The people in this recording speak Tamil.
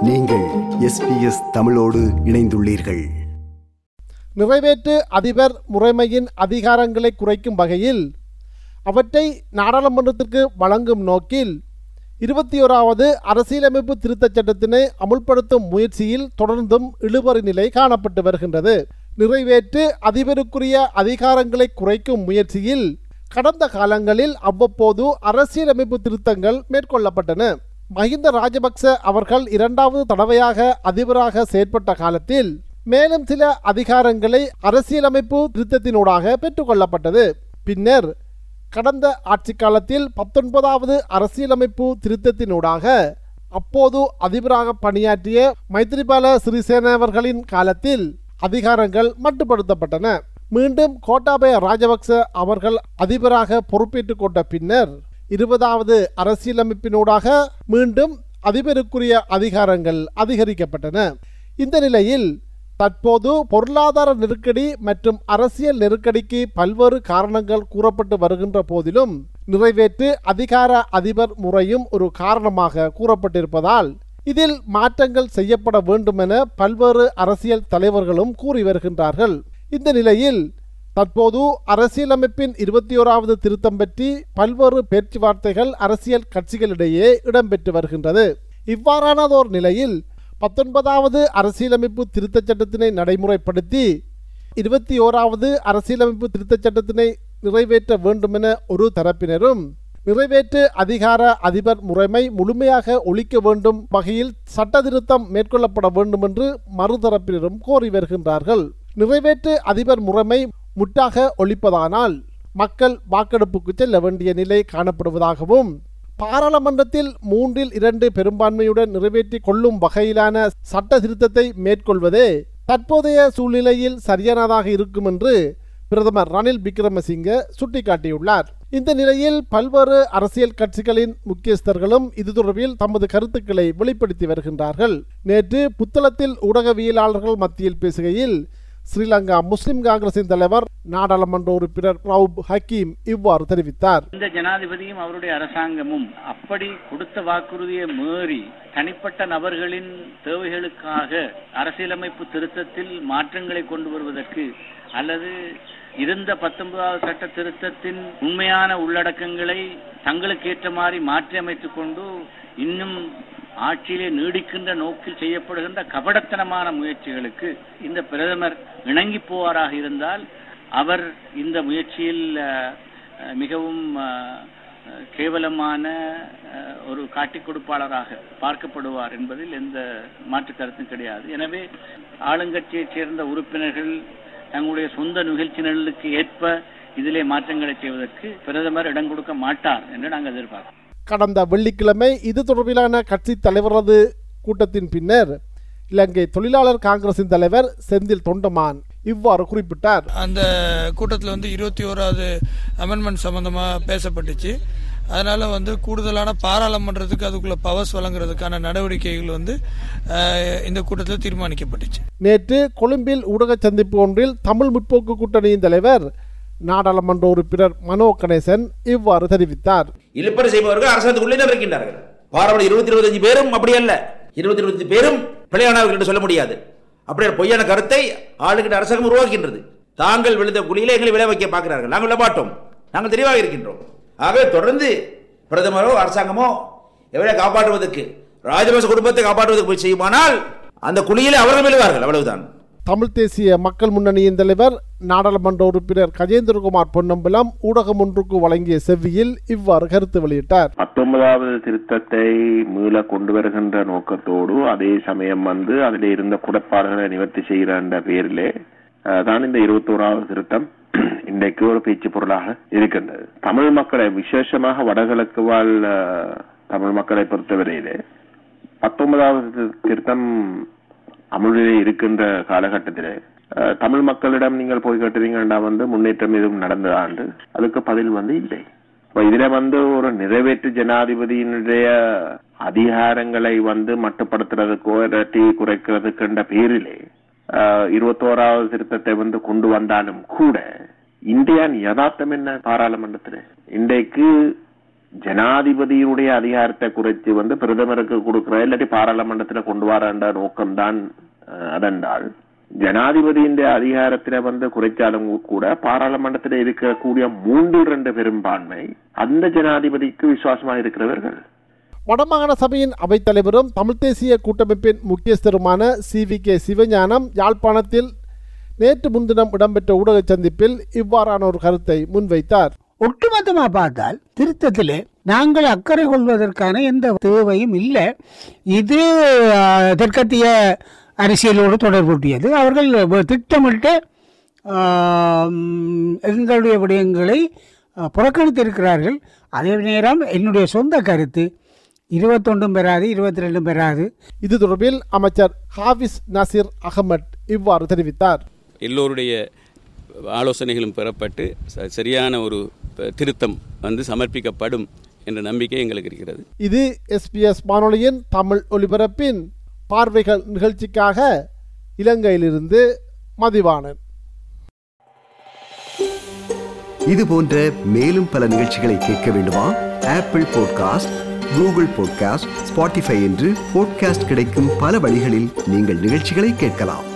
நீங்கள் எஸ்பிஎஸ் தமிழோடு இணைந்துள்ளீர்கள் நிறைவேற்று அதிபர் முறைமையின் அதிகாரங்களை குறைக்கும் வகையில் அவற்றை நாடாளுமன்றத்திற்கு வழங்கும் நோக்கில் இருபத்தி ஓராவது அரசியலமைப்பு திருத்தச் சட்டத்தினை அமுல்படுத்தும் முயற்சியில் தொடர்ந்தும் இழுபறி நிலை காணப்பட்டு வருகின்றது நிறைவேற்று அதிபருக்குரிய அதிகாரங்களை குறைக்கும் முயற்சியில் கடந்த காலங்களில் அவ்வப்போது அரசியலமைப்பு திருத்தங்கள் மேற்கொள்ளப்பட்டன மஹிந்த ராஜபக்ச அவர்கள் இரண்டாவது தடவையாக அதிபராக செயற்பட்ட காலத்தில் மேலும் சில அதிகாரங்களை அரசியலமைப்பு திருத்தத்தினூடாக பெற்றுக்கொள்ளப்பட்டது பின்னர் கடந்த ஆட்சி காலத்தில் பத்தொன்பதாவது அரசியலமைப்பு திருத்தத்தினூடாக அப்போது அதிபராக பணியாற்றிய மைத்ரிபால சிறிசேன அவர்களின் காலத்தில் அதிகாரங்கள் மட்டுப்படுத்தப்பட்டன மீண்டும் கோட்டாபய ராஜபக்ச அவர்கள் அதிபராக பொறுப்பேற்றுக் கொண்ட பின்னர் இருபதாவது அரசியலமைப்பினூடாக மீண்டும் அதிபருக்குரிய அதிகாரங்கள் அதிகரிக்கப்பட்டன இந்த நிலையில் தற்போது பொருளாதார நெருக்கடி மற்றும் அரசியல் நெருக்கடிக்கு பல்வேறு காரணங்கள் கூறப்பட்டு வருகின்ற போதிலும் நிறைவேற்று அதிகார அதிபர் முறையும் ஒரு காரணமாக கூறப்பட்டிருப்பதால் இதில் மாற்றங்கள் செய்யப்பட வேண்டும் என பல்வேறு அரசியல் தலைவர்களும் கூறி வருகின்றார்கள் இந்த நிலையில் தற்போது அரசியலமைப்பின் இருபத்தி ஓராவது திருத்தம் பற்றி பல்வேறு பேச்சுவார்த்தைகள் அரசியல் கட்சிகளிடையே இடம்பெற்று வருகின்றது இவ்வாறானதோர் நிலையில் பத்தொன்பதாவது அரசியலமைப்பு திருத்தச் சட்டத்தினை நடைமுறைப்படுத்தி இருபத்தி ஓராவது அரசியலமைப்பு திருத்தச் சட்டத்தினை நிறைவேற்ற வேண்டுமென ஒரு தரப்பினரும் நிறைவேற்று அதிகார அதிபர் முறைமை முழுமையாக ஒழிக்க வேண்டும் வகையில் சட்ட திருத்தம் மேற்கொள்ளப்பட வேண்டும் என்று மறுதரப்பினரும் கோரி வருகின்றார்கள் நிறைவேற்று அதிபர் முறைமை முற்றாக ஒழிப்பதானால் மக்கள் வாக்கெடுப்புக்கு செல்ல வேண்டிய நிலை காணப்படுவதாகவும் பாராளுமன்றத்தில் மூன்றில் இரண்டு பெரும்பான்மையுடன் நிறைவேற்றி கொள்ளும் வகையிலான சட்ட திருத்தத்தை மேற்கொள்வதே தற்போதைய சூழ்நிலையில் சரியானதாக இருக்கும் என்று பிரதமர் ரணில் விக்ரமசிங்க சுட்டிக்காட்டியுள்ளார் இந்த நிலையில் பல்வேறு அரசியல் கட்சிகளின் முக்கியஸ்தர்களும் இது தொடர்பில் தமது கருத்துக்களை வெளிப்படுத்தி வருகின்றார்கள் நேற்று புத்தளத்தில் ஊடகவியலாளர்கள் மத்தியில் பேசுகையில் ஸ்ரீலங்கா முஸ்லிம் காங்கிரசின் தலைவர் நாடாளுமன்ற உறுப்பினர் ரவுப் ஹக்கீம் இவ்வாறு தெரிவித்தார் இந்த ஜனாதிபதியும் அவருடைய அரசாங்கமும் அப்படி கொடுத்த வாக்குறுதியை மீறி தனிப்பட்ட நபர்களின் தேவைகளுக்காக அரசியலமைப்பு திருத்தத்தில் மாற்றங்களை கொண்டு வருவதற்கு அல்லது இருந்த பத்தொன்பதாவது சட்ட திருத்தத்தின் உண்மையான உள்ளடக்கங்களை தங்களுக்கு ஏற்ற மாதிரி மாற்றி அமைத்துக் கொண்டு இன்னும் ஆட்சியிலே நீடிக்கின்ற நோக்கில் செய்யப்படுகின்ற கபடத்தனமான முயற்சிகளுக்கு இந்த பிரதமர் இணங்கி போவாராக இருந்தால் அவர் இந்த முயற்சியில் அஹ், அஹ், மிகவும் அஹ், அஹ், கேவலமான அஹ், ஒரு காட்டிக் கொடுப்பாளராக பார்க்கப்படுவார் என்பதில் எந்த மாற்று கருத்தும் கிடையாது எனவே ஆளுங்கட்சியைச் சேர்ந்த உறுப்பினர்கள் தங்களுடைய சொந்த நிகழ்ச்சி நிரலுக்கு ஏற்ப இதிலே மாற்றங்களை செய்வதற்கு பிரதமர் இடம் கொடுக்க மாட்டார் என்று நாங்கள் எதிர்பார்க்கிறோம் கடந்த வெள்ளிக்கிழமை இது தொடர்பிலான கட்சி தலைவரது கூட்டத்தின் பின்னர் இலங்கை தொழிலாளர் காங்கிரசின் தலைவர் செந்தில் தொண்டமான் இவ்வாறு குறிப்பிட்டார் அந்த கூட்டத்தில் வந்து இருபத்தி ஓராவது அமெண்ட்மெண்ட் சம்பந்தமாக பேசப்பட்டுச்சு அதனால வந்து கூடுதலான பாராளுமன்றத்துக்கு அதுக்குள்ள பவர்ஸ் வழங்குறதுக்கான நடவடிக்கைகள் வந்து அஹ், இந்த கூட்டத்தில் தீர்மானிக்கப்பட்டுச்சு நேற்று கொழும்பில் ஊடக சந்திப்பு ஒன்றில் தமிழ் முற்போக்கு கூட்டணியின் தலைவர் நாடாளுமன்ற உறுப்பினர் மனோ கணேசன் இவ்வாறு தெரிவித்தார் இழுப்பறை செய்பவர்கள் அரசாங்கத்துக்குள்ளே இருக்கின்றார்கள் பாராளுமன்ற இருபத்தி இருபத்தஞ்சு பேரும் அப்படி அல்ல இருபத்தி இருபத்தி பேரும் பிழையானவர்கள் என்று சொல்ல முடியாது அப்படியே பொய்யான கருத்தை ஆளுகின்ற அரசாங்கம் உருவாக்கின்றது தாங்கள் விழுந்த குழியிலே எங்களை விளை வைக்க பார்க்கிறார்கள் நாங்கள் விட மாட்டோம் நாங்கள் தெளிவாக இருக்கின்றோம் ஆகவே தொடர்ந்து பிரதமரோ அரசாங்கமோ எவரை காப்பாற்றுவதற்கு ராஜபக்ச குடும்பத்தை காப்பாற்றுவதற்கு போய் செய்யுமானால் அந்த குழியிலே அவர்கள் விழுவார்கள் அவ்வளவுதான் தமிழ் தேசிய மக்கள் முன்னணியின் தலைவர் நாடாளுமன்ற உறுப்பினர் கஜேந்திரகுமார் பொன்னம்பலம் ஊடகம் ஒன்றுக்கு வழங்கிய செவ்வியில் இவ்வாறு கருத்து வெளியிட்டார் பத்தொன்பதாவது திருத்தத்தை மீள கொண்டு வருகின்ற நோக்கத்தோடு அதே சமயம் வந்து அதில் இருந்த குடப்பாடுகளை நிவர்த்தி செய்கிற என்ற பெயரிலே அஹ், தான் இந்த இருபத்தோராவது திருத்தம் இன்றைக்கு ஒரு பேச்சு பொருளாக இருக்கின்றது தமிழ் மக்களை விசேஷமாக வடகிழக்கு வாழ் அஹ், தமிழ் மக்களை பொறுத்தவரையிலே பத்தொன்பதாவது தி- திருத்தம் அமுலிலே இருக்கின்ற காலகட்டத்திலே அஹ், தமிழ் மக்களிடம் நீங்கள் போய் கேட்டீங்கன்னா வந்து முன்னேற்றம் எதுவும் நடந்ததாண்டு அதுக்கு பதில் வந்து இல்லை இப்ப இதுல வந்து ஒரு நிறைவேற்று ஜனாதிபதியினுடைய அதிகாரங்களை வந்து மட்டுப்படுத்துறதுக்கோ இல்லாட்டி குறைக்கிறதுக்கு என்ற பேரிலே அஹ், இருபத்தோராவது திருத்தத்தை வந்து கொண்டு வந்தாலும் கூட இந்தியான் யதார்த்தம் என்ன பாராளுமன்றத்தில் இன்றைக்கு ஜனாதிபதியினுடைய அதிகாரத்தை குறைச்சு வந்து பிரதமருக்கு கொடுக்கிற இல்லாட்டி பாராளுமன்றத்துல கொண்டு வரன்ற நோக்கம்தான் அஹ், அதென்றால் ஜனாதிபதியின் அதிகாரத்தில வந்து குறைச்சாலும் கூட பாராளுமன்றத்தில் இருக்கக்கூடிய மூன்றில் ரெண்டு பெரும்பான்மை அந்த ஜனாதிபதிக்கு விசுவாசமாக இருக்கிறவர்கள் வடமாகாண சபையின் அவைத்தலைவரும் தமிழ் தேசிய கூட்டமைப்பின் முக்கியஸ்தருமான சி வி கே சிவஞானம் யாழ்ப்பாணத்தில் நேற்று முன்தினம் இடம்பெற்ற ஊடக சந்திப்பில் இவ்வாறான ஒரு கருத்தை முன்வைத்தார் ஒட்டுமொத்தமா பார்த்தால் திருத்தத்திலே நாங்கள் அக்கறை கொள்வதற்கான எந்த தேவையும் இல்லை இது ஆஹ், தெற்கத்திய அரசியலோடு தொடர்புடையது அவர்கள் வ- திட்டமிட்டு ஆம், எங்களுடைய விடயங்களை ஆஹ், புறக்கணித்திருக்கிறார்கள் அதே நேரம் என்னுடைய சொந்த கருத்து இருபத்தொன்றும் பெறாது இருபத்தி ரெண்டும் பெறாது இது தொடர்பில் அமைச்சர் ஹாஃபிஸ் நசீர் அகமட் இவ்வாறு தெரிவித்தார் எல்லோருடைய ஆலோசனைகளும் பெறப்பட்டு ச- சரியான ஒரு ப- திருத்தம் வந்து சமர்ப்பிக்கப்படும் என்ற நம்பிக்கை எங்களுக்கு இருக்கிறது இது எஸ்பிஎஸ் வானொலியின் தமிழ் ஒலிபரப்பின் பார்வைகள் நிகழ்ச்சிக்காக இலங்கையிலிருந்து மதிவாணன் இது போன்ற மேலும் பல நிகழ்ச்சிகளை கேட்க வேண்டுமா Apple podcast Google podcast Spotify என்று பாட்காஸ்ட் கிடைக்கும் பல வழிகளில் நீங்கள் நிகழ்ச்சிகளை கேட்கலாம்